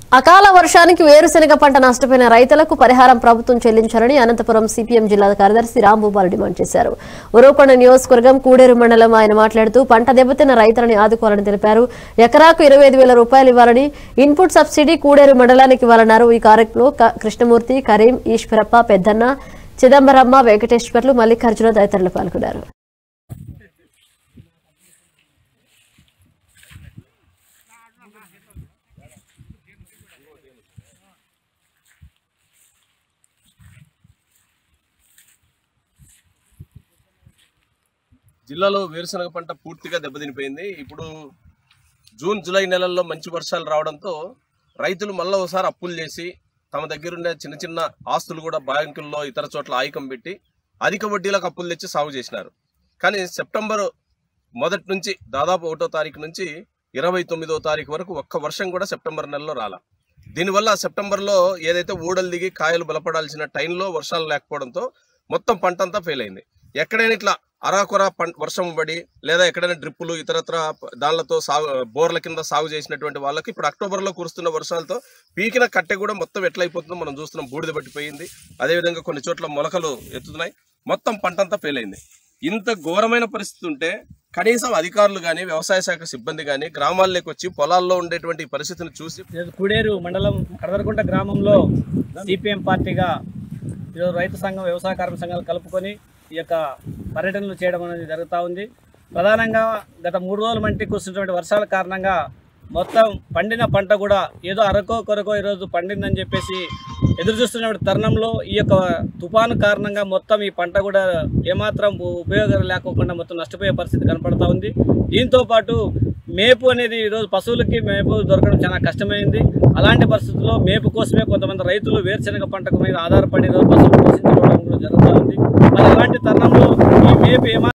అకాల వర్షానికి వేరుశెనగ పంట నష్టపోయిన రైతులకు పరిహారం ప్రభుత్వం చెల్లించాలని అనంతపురం సిపిఎం జిల్లా కార్యదర్శి రాంభూపాల్ డిమాండ్ చేశారు ఉరవకొండ నియోజకవర్గం కూడేరు మండలం ఆయన మాట్లాడుతూ పంట దెబ్బతిన్న రైతులని ఆదుకోవాలని తెలిపారు ఎకరాకు ఇరవై ఐదు వేల రూపాయలు ఇవ్వాలని ఇన్పుట్ సబ్సిడీ కూడేరు మండలానికి ఇవ్వాలన్నారు ఈ కార్యక్రమంలో క- కృష్ణమూర్తి కరీం ఈశ్వరప్ప పెద్దన్న చిదంబరమ్మ వెంకటేశ్వర్లు మల్లికార్జున తదితరులు పాల్గొన్నారు జిల్లాలో వేరుశనగ పంట పూర్తిగా దెబ్బతినిపోయింది ఇప్పుడు జూన్ జూలై నెలల్లో మంచి వర్షాలు రావడంతో రైతులు మళ్ళీ ఒకసారి అప్పులు చేసి తమ దగ్గర ఉండే చిన్న చిన్న ఆస్తులు కూడా బ్యాంకుల్లో ఇతర చోట్ల ఆయికం పెట్టి అధిక వడ్డీలకు అప్పులు తెచ్చి సాగు చేసినారు కానీ సెప్టెంబర్ మొదటి నుంచి దాదాపు ఒకటో తారీఖు నుంచి ఇరవై తొమ్మిదో తారీఖు వరకు ఒక్క వర్షం కూడా సెప్టెంబర్ నెలలో రాలా దీనివల్ల సెప్టెంబర్లో ఏదైతే ఊడలు దిగి కాయలు బలపడాల్సిన టైంలో వర్షాలు లేకపోవడంతో మొత్తం పంట అంతా ఫెయిల్ అయింది ఎక్కడైనా ఇట్లా అరాకొర పం వర్షం పడి లేదా ఎక్కడైనా డ్రిప్పులు ఇతరత్ర దానిలతో సాగు బోర్ల కింద సాగు చేసినటువంటి వాళ్ళకి ఇప్పుడు అక్టోబర్లో కురుస్తున్న వర్షాలతో పీకిన కట్టె కూడా మొత్తం ఎట్లయిపోతుందో మనం చూస్తున్నాం బూడిద పట్టిపోయింది అదేవిధంగా కొన్ని చోట్ల మొలకలు ఎత్తుతున్నాయి మొత్తం పంట అంతా ఫెయిల్ అయింది ఇంత ఘోరమైన పరిస్థితి ఉంటే కనీసం అధికారులు కానీ వ్యవసాయ శాఖ సిబ్బంది కానీ గ్రామాల్లోకి వచ్చి పొలాల్లో ఉండేటువంటి ఈ పరిస్థితిని చూసి ఈరోజు కుడేరు మండలం కడదరకుంట గ్రామంలో సిపిఎం పార్టీగా ఈరోజు రైతు సంఘం వ్యవసాయ కార్మిక సంఘాలు కలుపుకొని ఈ యొక్క పర్యటనలు చేయడం అనేది జరుగుతూ ఉంది ప్రధానంగా గత మూడు రోజుల మంటి కురిసినటువంటి వర్షాల కారణంగా మొత్తం పండిన పంట కూడా ఏదో అరకో కొరకో ఈరోజు పండిందని చెప్పేసి ఎదురు చూస్తున్న తరుణంలో ఈ యొక్క తుఫాను కారణంగా మొత్తం ఈ పంట కూడా ఏమాత్రం ఉపయోగం లేకోకుండా మొత్తం నష్టపోయే పరిస్థితి కనపడతా ఉంది దీంతో పాటు మేపు అనేది ఈరోజు పశువులకి మేపు దొరకడం చాలా కష్టమైంది అలాంటి పరిస్థితుల్లో మేపు కోసమే కొంతమంది రైతులు వేరుశనగ పంటకు మీద ఆధారపడి ఈరోజు పశువులు పోషించుకోవడం కూడా జరుగుతూ ఉంది మరి అలాంటి తరుణంలో ఈ మేపు ఏమా